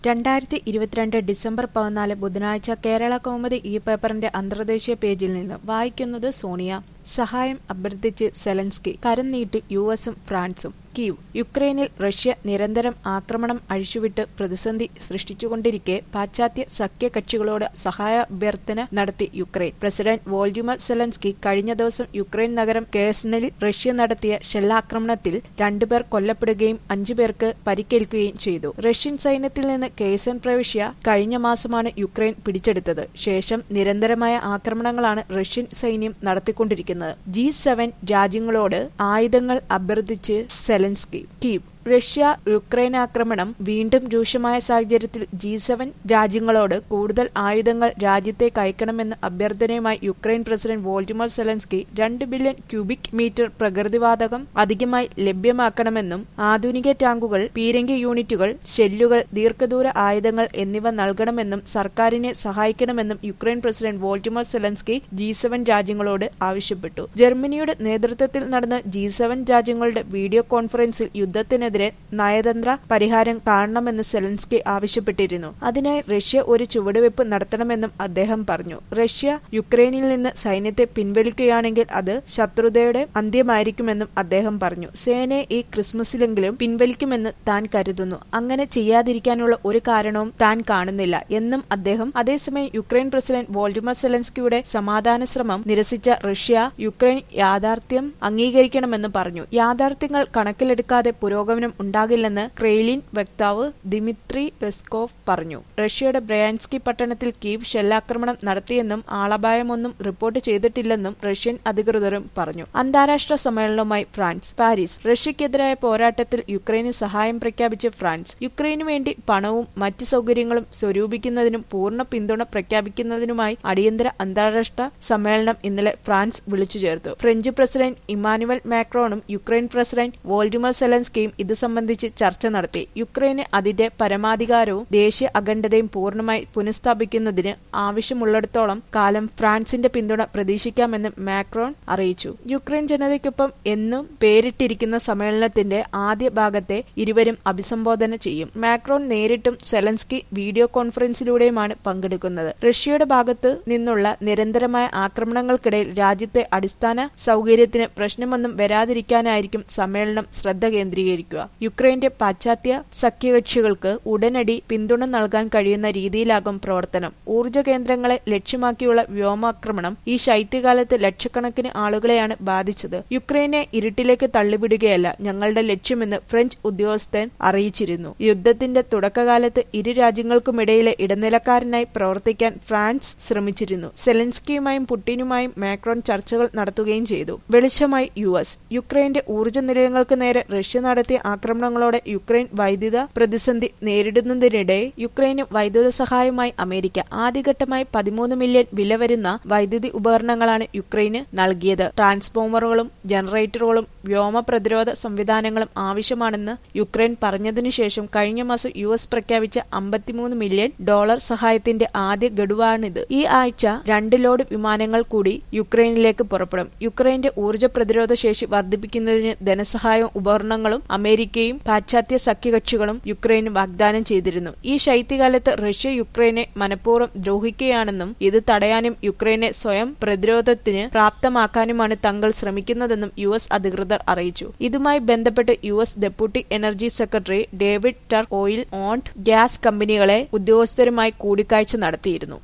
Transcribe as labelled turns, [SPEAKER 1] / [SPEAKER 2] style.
[SPEAKER 1] രണ്ടായിരത്തി ഇരുപത്തിരണ്ട് ഡിസംബർ പതിനാല് ബുധനാഴ്ച കേരള കൗമുദി ഈ പേപ്പറിന്റെ അന്തർദേശീയ പേജിൽ നിന്ന് വായിക്കുന്നത് സോണിയ സഹായം അഭ്യർത്ഥിച്ച് സെലൻസ്കി കരം നീട്ടി യു എസും ഫ്രാൻസും കീവ് യുക്രൈനിൽ റഷ്യ നിരന്തരം ആക്രമണം അഴിച്ചുവിട്ട് പ്രതിസന്ധി സൃഷ്ടിച്ചുകൊണ്ടിരിക്കെ പാശ്ചാത്യ സഖ്യകക്ഷികളോട് സഹായാഭ്യർത്ഥന നടത്തി യുക്രൈൻ പ്രസിഡന്റ് വോൾഡിമർ സെലൻസ്കി കഴിഞ്ഞ ദിവസം യുക്രൈൻ നഗരം കേഴ്സണിൽ റഷ്യ നടത്തിയ ഷെല്ലാക്രമണത്തിൽ രണ്ടുപേർ കൊല്ലപ്പെടുകയും അഞ്ചുപേർക്ക് പരിക്കേൽക്കുകയും ചെയ്തു റഷ്യൻ സൈന്യത്തിൽ നിന്ന് കേസൻ പ്രവിശ്യ കഴിഞ്ഞ മാസമാണ് യുക്രൈൻ പിടിച്ചെടുത്തത് ശേഷം നിരന്തരമായ ആക്രമണങ്ങളാണ് റഷ്യൻ സൈന്യം നടത്തിക്കൊണ്ടിരിക്കുന്നത് ജി സെവൻ രാജ്യങ്ങളോട് ആയുധങ്ങൾ അഭ്യർത്ഥിച്ച് സെലൻസ്കി കീവ് റഷ്യ യുക്രൈൻ ആക്രമണം വീണ്ടും രൂക്ഷമായ സാഹചര്യത്തിൽ ജി സെവൻ രാജ്യങ്ങളോട് കൂടുതൽ ആയുധങ്ങൾ രാജ്യത്തേക്ക് അയക്കണമെന്ന അഭ്യർത്ഥനയുമായി യുക്രൈൻ പ്രസിഡന്റ് വോൾഡിമർ സെലൻസ്കി രണ്ട് ബില്യൺ ക്യൂബിക് മീറ്റർ പ്രകൃതിവാതകം അധികമായി ലഭ്യമാക്കണമെന്നും ആധുനിക ടാങ്കുകൾ പീരങ്കി യൂണിറ്റുകൾ ഷെല്ലുകൾ ദീർഘദൂര ആയുധങ്ങൾ എന്നിവ നൽകണമെന്നും സർക്കാരിനെ സഹായിക്കണമെന്നും Ukraine president Volodymyr Zelensky G seven രാജ്യങ്ങളോട് ആവശ്യപ്പെട്ടു ജർമ്മനിയുടെ നേതൃത്വത്തിൽ നടന്ന ജി സെവൻ രാജ്യങ്ങളുടെ വീഡിയോ കോൺഫറൻസിൽ യുദ്ധത്തിന് യുക്രൈനെതിരെ നയതന്ത്ര പരിഹാരം കാണണമെന്ന് സെലൻസ്കി ആവശ്യപ്പെട്ടിരുന്നു അതിനായി റഷ്യ ഒരു ചുവടുവെപ്പ് നടത്തണമെന്നും അദ്ദേഹം പറഞ്ഞു റഷ്യ യുക്രൈനിൽ നിന്ന് സൈന്യത്തെ പിൻവലിക്കുകയാണെങ്കിൽ അത് ശത്രുതയുടെ അന്ത്യമായിരിക്കുമെന്നും അദ്ദേഹം പറഞ്ഞു സേനയെ ഈ ക്രിസ്മസിലെങ്കിലും പിൻവലിക്കുമെന്ന് താൻ കരുതുന്നു അങ്ങനെ ചെയ്യാതിരിക്കാനുള്ള ഒരു കാരണവും താൻ കാണുന്നില്ല എന്നും അദ്ദേഹം അതേസമയം യുക്രൈൻ പ്രസിഡന്റ് വോൾഡിമർ സെലൻസ്കിയുടെ സമാധാന ശ്രമം നിരസിച്ച റഷ്യ യുക്രൈൻ യാഥാർത്ഥ്യം അംഗീകരിക്കണമെന്ന് പറഞ്ഞു യാഥാർത്ഥ്യങ്ങൾ കണക്കിലെടുക്കാതെ പുരോഗമനം പുരോഗമനം ഉണ്ടാകില്ലെന്ന് ക്രെയിലിൻ വക്താവ് ദിമിത്രി പെസ്കോവ് പറഞ്ഞു റഷ്യയുടെ ബ്രയാൻസ്കി പട്ടണത്തിൽ കീവ് ഷെല്ലാക്രമണം നടത്തിയെന്നും ആളപായമൊന്നും റിപ്പോർട്ട് ചെയ്തിട്ടില്ലെന്നും റഷ്യൻ അധികൃതരും പറഞ്ഞു അന്താരാഷ്ട്ര സമ്മേളനവുമായി ഫ്രാൻസ് പാരീസ് റഷ്യക്കെതിരായ പോരാട്ടത്തിൽ യുക്രൈന് സഹായം പ്രഖ്യാപിച്ച് ഫ്രാൻസ് യുക്രൈനു വേണ്ടി പണവും മറ്റ് സൗകര്യങ്ങളും സ്വരൂപിക്കുന്നതിനും പൂർണ്ണ പിന്തുണ പ്രഖ്യാപിക്കുന്നതിനുമായി അടിയന്തര അന്താരാഷ്ട്ര സമ്മേളനം ഇന്നലെ ഫ്രാൻസ് വിളിച്ചു ചേർത്തു ഫ്രഞ്ച് പ്രസിഡന്റ് ഇമാനുവൽ മാക്രോണും യുക്രൈൻ പ്രസിഡന്റ് വോൾഡിമർ സെലൻസ്കിയും ഇത് സംബന്ധിച്ച് ചർച്ച നടത്തി യുക്രൈന് അതിന്റെ പരമാധികാരവും ദേശീയ അഖണ്ഡതയും പൂർണ്ണമായി പുനഃസ്ഥാപിക്കുന്നതിന് ആവശ്യമുള്ളിടത്തോളം കാലം ഫ്രാൻസിന്റെ പിന്തുണ പ്രതീക്ഷിക്കാമെന്ന് മാക്രോൺ അറിയിച്ചു യുക്രൈൻ ജനതയ്ക്കൊപ്പം എന്നും പേരിട്ടിരിക്കുന്ന സമ്മേളനത്തിന്റെ ആദ്യ ഭാഗത്തെ ഇരുവരും അഭിസംബോധന ചെയ്യും മാക്രോൺ നേരിട്ടും സെലൻസ്കി വീഡിയോ കോൺഫറൻസിലൂടെയുമാണ് പങ്കെടുക്കുന്നത് റഷ്യയുടെ ഭാഗത്ത് നിന്നുള്ള നിരന്തരമായ ആക്രമണങ്ങൾക്കിടയിൽ രാജ്യത്തെ അടിസ്ഥാന സൗകര്യത്തിന് പ്രശ്നമൊന്നും വരാതിരിക്കാനായിരിക്കും സമ്മേളനം ശ്രദ്ധ കേന്ദ്രീകരിക്കുക യുക്രൈന്റെ പാശ്ചാത്യ സഖ്യകക്ഷികൾക്ക് ഉടനടി പിന്തുണ നൽകാൻ കഴിയുന്ന രീതിയിലാകും പ്രവർത്തനം ഊർജ്ജ കേന്ദ്രങ്ങളെ ലക്ഷ്യമാക്കിയുള്ള വ്യോമാക്രമണം ഈ ശൈത്യകാലത്ത് ലക്ഷക്കണക്കിന് ആളുകളെയാണ് ബാധിച്ചത് യുക്രൈനെ ഇരുട്ടിലേക്ക് തള്ളിവിടുകയല്ല ഞങ്ങളുടെ ലക്ഷ്യമെന്ന് ഫ്രഞ്ച് ഉദ്യോഗസ്ഥൻ അറിയിച്ചിരുന്നു യുദ്ധത്തിന്റെ തുടക്കകാലത്ത് ഇരു രാജ്യങ്ങൾക്കുമിടയിലെ ഇടനിലക്കാരനായി പ്രവർത്തിക്കാൻ ഫ്രാൻസ് ശ്രമിച്ചിരുന്നു സെലൻസ്കിയുമായും പുടിനുമായും മാക്രോൺ ചർച്ചകൾ നടത്തുകയും ചെയ്തു വെളിച്ചമായി യു എസ് യുക്രൈന്റെ ഊർജ്ജ നിലയങ്ങൾക്ക് നേരെ റഷ്യ നടത്തിയ ആക്രമണങ്ങളോടെ യുക്രൈൻ വൈദ്യുത പ്രതിസന്ധി നേരിടുന്നതിനിടെ യുക്രൈന് വൈദ്യുത സഹായമായി അമേരിക്ക ആദ്യഘട്ടമായി പതിമൂന്ന് മില്യൺ വില വരുന്ന വൈദ്യുതി ഉപകരണങ്ങളാണ് യുക്രൈന് നൽകിയത് ട്രാൻസ്ഫോമറുകളും ജനറേറ്ററുകളും വ്യോമ പ്രതിരോധ സംവിധാനങ്ങളും ആവശ്യമാണെന്ന് യുക്രൈൻ പറഞ്ഞതിനു ശേഷം കഴിഞ്ഞ മാസം യു എസ് പ്രഖ്യാപിച്ച അമ്പത്തിമൂന്ന് മില്യൺ ഡോളർ സഹായത്തിന്റെ ആദ്യ ഗഡുവാണിത് ഈ ആഴ്ച രണ്ട് ലോഡ് വിമാനങ്ങൾ കൂടി യുക്രൈനിലേക്ക് പുറപ്പെടും യുക്രൈന്റെ ഊർജ്ജ പ്രതിരോധ ശേഷി വർദ്ധിപ്പിക്കുന്നതിന് ധനസഹായവും ഉപകരണങ്ങളും അമേരിക്കയും പാശ്ചാത്യ സഖ്യകക്ഷികളും യുക്രൈന് വാഗ്ദാനം ചെയ്തിരുന്നു ഈ ശൈത്യകാലത്ത് റഷ്യ യുക്രൈനെ മനഃപൂർവ്വം ദ്രോഹിക്കുകയാണെന്നും ഇത് തടയാനും യുക്രൈനെ സ്വയം പ്രതിരോധത്തിന് പ്രാപ്തമാക്കാനുമാണ് തങ്ങൾ ശ്രമിക്കുന്നതെന്നും യു എസ് അധികൃതർ അറിയിച്ചു ഇതുമായി ബന്ധപ്പെട്ട് U S deputy energy secretary David Turk oil and gas കമ്പനികളെ ഉദ്യോഗസ്ഥരുമായി കൂടിക്കാഴ്ച നടത്തിയിരുന്നു